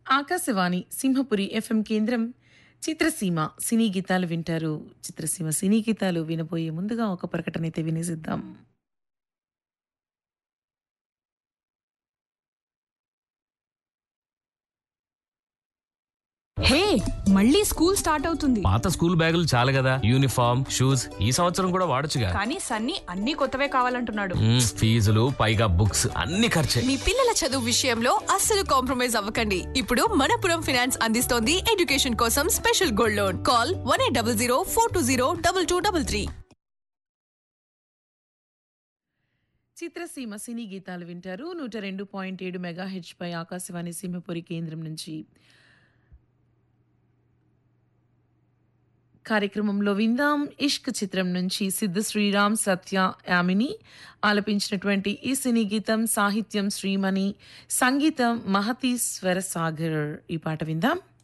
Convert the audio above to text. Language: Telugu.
ఆకాశవాణి సింహపురి ఎఫ్ఎం కేంద్రం చిత్రసీమ సినీ గీతాలు వింటారు చిత్రసీమ సినీ గీతాలు వినబోయే ముందుగా ఒక ప్రకటన అయితే వినేసిద్దాం హే మళ్ళీ స్కూల్ స్టార్ట్ అవుతుంది పాత స్కూల్ బ్యాగులు చాలు కదా యూనిఫామ్ షూస్ ఈ సంవత్సరం కూడా వాడొచ్చుగా కానీ సన్నీ అన్ని కొత్తవే కావాలంటున్నాడు మ్మ్, ఫీజులు పైగా బుక్స్ అన్ని ఖర్చే మీ పిల్లల చదువు విషయంలో అస్సలు కాంప్రమైజ్ అవ్వకండి ఇప్పుడు మనపురం ఫినాన్స్ అందిస్తోంది ఎడ్యుకేషన్ కోసం special gold loan call one eight double zero four two zero double two double three చిత్రసీమ సినీ గీతాలు వింటారు నూట రెండు పాయింట్ ఏడు మెగా హెచ్ పై ఆకాశవాణి సింహపురి కేంద్రం నుంచి కార్యక్రమంలో విందాం ఇష్క్ చిత్రం నుంచి సిద్ధ శ్రీరామ్ సత్య యామిని ఆలపించినటువంటి ఈ సినీ గీతం సాహిత్యం శ్రీమణి సంగీతం మహతి స్వర సాగర్ ఈ పాట విందాం